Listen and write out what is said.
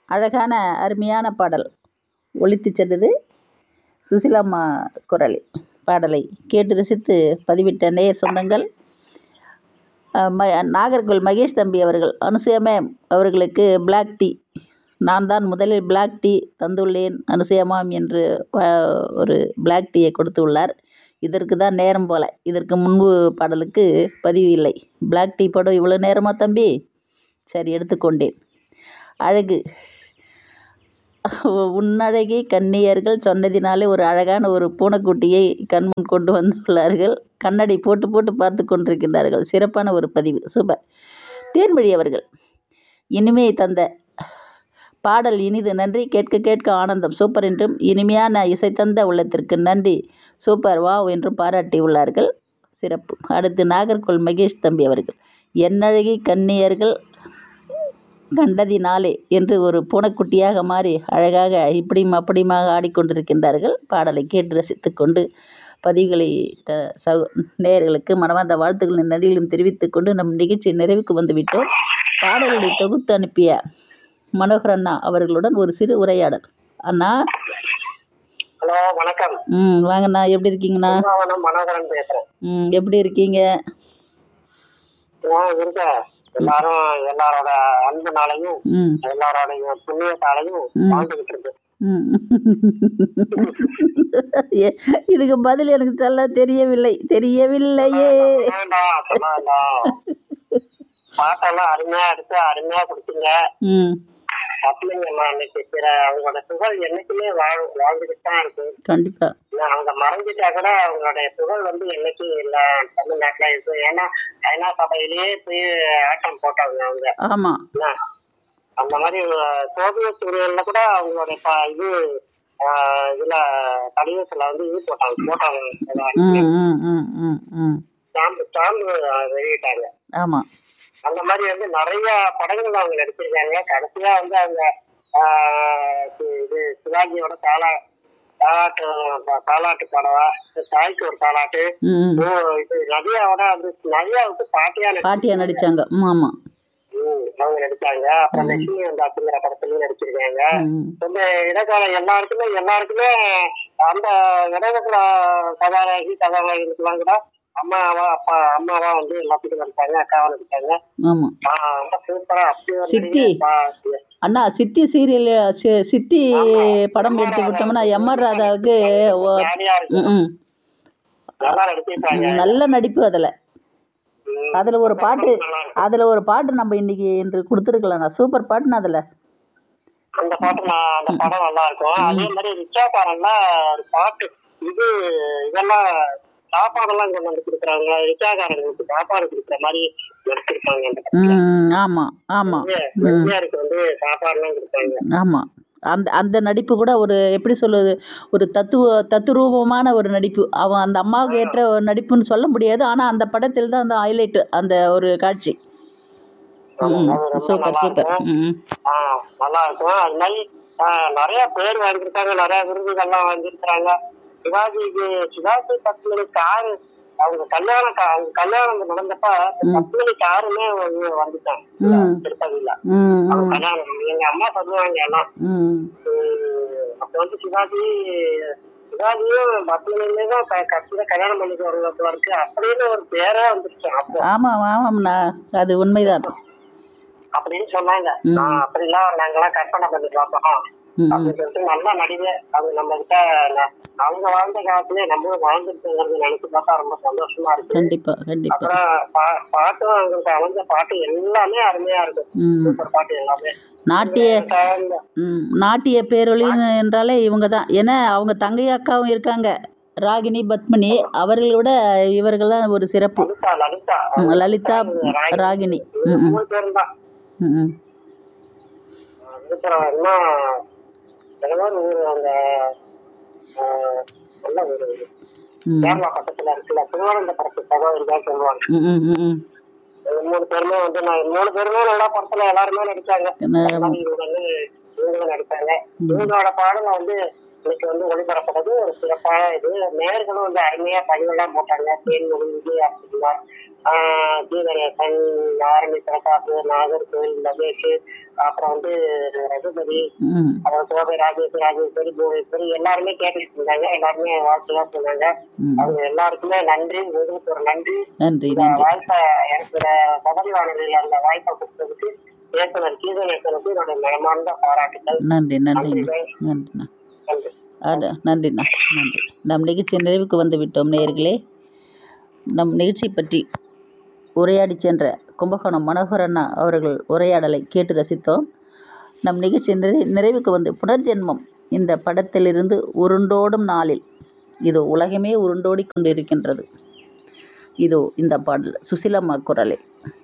அழகான அருமையான பாடல் ஒலித்துச் சென்றது சுசிலாம்மா குரலில் பாடலை கேட்டு ரசித்து பதிவிட்ட நேயர் சொந்தங்கள் அஹ், ம நாகர்கோவில் மகேஷ் தம்பி அவர்கள் அனுசூயா மேம் அவர்களுக்கு பிளாக் டீ நான் தான் முதலில் பிளாக் டீ தந்துள்ளேன் அனுசூயா மேம் என்று அஹ், ஒரு பிளாக் டீயை கொடுத்துள்ளார் இதற்கு தான் நேரம் போல இதற்கு முன்பு பாடலுக்கு பதிவு இல்லை பிளாக் டீ போட இவ்வளோ நேரமா தம்பி சரி எடுத்துக்கொண்டேன் அழகு உன்னழகே கன்னியர்கள் சொன்னதினாலே ஒரு அழகான ஒரு பூனைக்குட்டியை கண்முன் கொண்டு வந்துள்ளார்கள் கண்ணாடி போட்டு போட்டு பார்த்து கொண்டிருக்கின்றார்கள் சிறப்பான ஒரு பதிவு சூப்பர் தேன்மொழி அவர்கள் இனிமே தந்த பாடல் இனிது நன்றி கேட்க கேட்க ஆனந்தம் சூப்பர் என்றும் இனிமையான இசை தந்த உள்ளத்திற்கு நன்றி சூப்பர் வாவ் என்றும் பாராட்டியுள்ளார்கள் சிறப்பு அடுத்து நாகர்கோவில் மகேஷ் தம்பி அவர்கள் என்னழகி கன்னியர்கள் கண்டதினாலே என்று ஒரு பூனைக்குட்டியாக மாறி அழகாக இப்படியும் அப்படியுமாக ஆடிக்கொண்டிருக்கின்றார்கள் பாடலை கேட்டு ரசித்துக் கொண்டு பதிவுகளை த- சகோ நேயர்களுக்கு மனமார்ந்த வாழ்த்துக்களின் நன்றிகளும் தெரிவித்துக் கொண்டு நம் நிகழ்ச்சி நிறைவுக்கு வந்துவிட்டோம் பாடல்களை தொகுத்து அனுப்பிய மனோகர் அண்ணா அவர்களுடன் ஒரு சிறு உரையாடல் அண்ணா ஹலோ வணக்கம் ம் வாங்கண்ணா எப்படி இருக்கீங்கண்ணா கும்பகோணம் மனோகரன் பேசுறேன் ம் எப்படி இருக்கீங்க நான் இருக்க எல்லாரும் எல்லாரோட அன்புனாலையும் ம் எல்லாரோடைய புண்ணியத்தாலையும் ம். வாழ்ந்துகிட்டு இருக்கு ம். ஏ- இதுக்கு பதில் எனக்கு சொல்ல தெரியவில்லை தெரியவில்லையே வேண்டாம் சொல்ல வேண்டாம் பாட்டெல்லாம் அருமையா எடுத்து அருமையா கொடுத்தீங்க ம் அப்படிங்கம்மா இன்னைக்கு பிற அவங்களோட புகழ் என்னைக்குமே வாழ் வாழ்ந்துகிட்டு தான் இருக்கு கண்டிப்பா ஏன்னா அவங்க மறைஞ்சிட்டா கூட அவங்களுடைய புகழ் வந்து என்னைக்கும் இல்ல தமிழ்நாட்டுல இருக்கு ஏன்னா ஐநா சபையிலேயே போய் ஆட்டம் போட்டவங்க அவங்க ஆமாம் என்ன? அந்த மாதிரி அஹ், சோவியத் யூனியன்ல கூட அவங்களுடைய ப- இது அஹ், இதுல கடிதத்துல வந்து இது போட்டாங்க போட்டாங்க ம் ம் ம் ம் ம் ஸ்டாம்பு ஸ்டாம்பு வெளியிட்டாங்க ஆமாம் அந்த மாதிரி வந்து நிறைய படங்கள் அவங்க நடிச்சிருக்காங்க கடைசியா வந்து அவங்க ஆஹ், சி- இது சிவாஜியோட தாலா தாலாட்டு தாலாட்டு படவா தாய்க்கு ஒரு தாலாட்டு ம் ம். ஓ, இது நதியாவோட வந்து நதியாவுக்கு பாட்டியா நடிச்சு- பாட்டியா நடித்தாங்க ம் ஆமாம் ம், அவங்க நடிச்சாங்க அப்புறம் லட்சுமி அந்த அப்படிங்கிற படத்துலயும் நடிச்சிருக்காங்க ம் இந்த இடைக்கால எல்லாருக்குமே எல்லாருக்குமே அந்த இடைக்கால கதாநாயகி கதாநாயகனுக்குலாம் கூட அம்மாவா அப்பா அம்மாவா வந்து எல்லாத்துக்கும் நடிச்சாங்க அக்காவா நடிச்சாங்க ஆமாம் ஆஹ் ரொம்ப சூப்பரா அப்படி ஒரு சித்தி. பெரிய பா- அண்ணா சித்தி சீரியல் சி- சித்தி படம் எடுத்து விட்டோம்னா எம்ஆர் ராதாவுக்கு ஓ- ஜாலியா இருக்கு ம் ம் நல்லா நடிச்சிருக்காங்க நல்ல நடிப்பு அதில் ம். அதில் ஒரு பாட்டு நல்லா இருக்கு. அதில் ஒரு பாட்டு நம்ம இன்னைக்கு இன்று கொடுத்துருக்கலாம்ண்ணா சூப்பர் பாட்டுண்ணா அதில் அந்த பாட்டு நான் அந்த படம் நல்லா இருக்கும் அதே மாதிரி ரிச்சாக்காரன்ல ஒரு பாட்டு இது இதெல்லாம் சாப்பாடெல்லாம் கொண்டு வந்து கொடுக்குறாங்க ரிச்சாக்காரங்களுக்கு சாப்பாடு கொடுக்குற மாதிரி நடிச்சிருப்பாங்க அந்த படத்துல. ம் ஆமாம் ஆமாம் எம்ஜிஆருக்கு வந்து சாப்பாடுலாம் கொடுத்தாங்க ஆமாம் அந்த அந்த நடிப்பு கூட ஒரு எப்படி சொல்லுவது ஒரு தத்துவ தத்துரூபமான ஒரு நடிப்பு அவன் அந்த அம்மாவுக்கு ஏற்ற ஒரு நடிப்புன்னு சொல்ல முடியாது ஆனால் அந்த படத்தில் தான் அந்த ஹைலைட் அந்த ஒரு காட்சி ம் அது ரொம்ப சூப்பர் நல்லா சூப்பர் இருக்கும். ம் ஆஹ் நல்லா இருக்கும் அது மாதிரி ஆஹ் நிறைய பேர் வாங்கியிருக்காங்க நிறைய விருதுகள்லாம் வாங்கியிருக்கிறாங்க சிவாஜிக்கு சிவாஜி பத்மினி காரு அவங்க கல்யாணம் கா- அவங்க கல்யாணம் நடந்தப்ப பத்மினி காருமே வந்து வந்துட்டாங்க ம். திருப்பதியில ம் அவங்க ம் கல்யாணம் எங்க அம்மா சொல்லுவாங்க எல்லாம் ம் உம், அப்ப வந்து சிவாஜி சிவாஜியும் பத்மினியுமே தான் க- கடைசியில கல்யாணம் பண்ணிட்டு வருவதற்கு அப்படின்னு ஒரு பேரே வந்துருச்சு அப்போ ஆமாம் ஆமாம்ண்ணா அது உண்மைதான் அப்படின்னு சொன்னாங்க ம். நான் அப்படிலாம் நாங்கெல்லாம் கற்பனை பண்ணி பார்ப்போம் ம் ம் அப்படின்னு சொல்லிட்டு நல்லா நடிகை அது நம்ம கிட்ட ந- அவங்க வாழ்ந்த காலத்திலே நம்மளும் வாழ்ந்துருக்குங்கிறது நினைச்சு பார்த்தா ரொம்ப சந்தோஷமா இருக்கு கண்டிப்பாக கண்டிப்பாக அப்புறம் பா- பாட்டும் அவங்களுக்கு அமைஞ்ச பாட்டு எல்லாமே அருமையா இருக்கும் ம் சூப்பர் பாட்டு எல்லாமே நாட்டிய இந்த ம் நாட்டிய பேரொளி என்றாலே இவங்க தான் ஏன்னா அவங்க தங்கை அக்காவும் இருக்காங்க ராகினி பத்மினி அவர்களோட இவர்கள்லாம் ஒரு சிறப்பு லலிதா லலிதா ம், லலிதா ராகினி ம் ம் மூணு பேரும் தான் ம் ம் அப்புறம் இன்னும் ஏதோ ஒரு ஊர் அந்த ஆஹ், நல்ல ஒரு ம் கேரளா பக்கத்துல இருக்குல்ல திருவனந்தபுரத்து சகோதரிதான் சொல்லுவாங்க ம் ம் ம் ம் இந்த மூணு பேருமே வந்து நான் மூணு பேருமே நல்லா படத்துல எல்லாருமே நடிச்சாங்க என்ன- அது மாதிரி இவங்க வந்து இவங்களும் நடிச்சாங்க இவங்களோட பாடல வந்து இன்னைக்கு வந்து ஒளிபரப்புறது ஒரு சிறப்பான இது நேர்களும் வந்து அருமையா பதிவெல்லாம் போட்டாங்க தேன்மொழி விஜய் அப்படின்னா ஜீவரேசன் ஆரணி பிரசாத் நாகர்கோவில் மகேஷ் அப்புறம் வந்து ரகுபதி ம் அப்புறம் கோவை ராஜேஷ் ராஜேஸ்வரி புவனேஸ்வரி எல்லாருமே கேட்டுட்டு இருந்தாங்க எல்லாருமே வாழ்த்துலாம் சொன்னாங்க ம் அவங்க எல்லாருக்குமே நன்றி உங்களுக்கு ஒரு நன்றி நன்றி இந்த நன்றி வாய்ப்பை எனக்கு இந்த பதவி வானொலியில் அந்த வாய்ப்பை கொடுத்ததுக்கு இயக்குனர் கீதநேசனுக்கு என்னுடைய மனமார்ந்த பாராட்டுகள் நன்றி நன்றி நன்றிகள் நன்றிண்ணா நன்றி அட நன்றிண்ணா நன்றி நம் நிகழ்ச்சி நிறைவுக்கு வந்து விட்டோம் நேயர்களே நம் நிகழ்ச்சி பற்றி உரையாடி சென்ற கும்பகோணம் மனோகரண்ணா அவர்கள் உரையாடலை கேட்டு ரசித்தோம் நம் நிகழ்ச்சி நிறை நிறைவுக்கு வந்து புனர்ஜென்மம் இந்த படத்திலிருந்து உருண்டோடும் நாளில் இதோ உலகமே உருண்டோடி கொண்டிருக்கின்றது இதோ இந்த பாடல் சுசிலம்மா குரலில்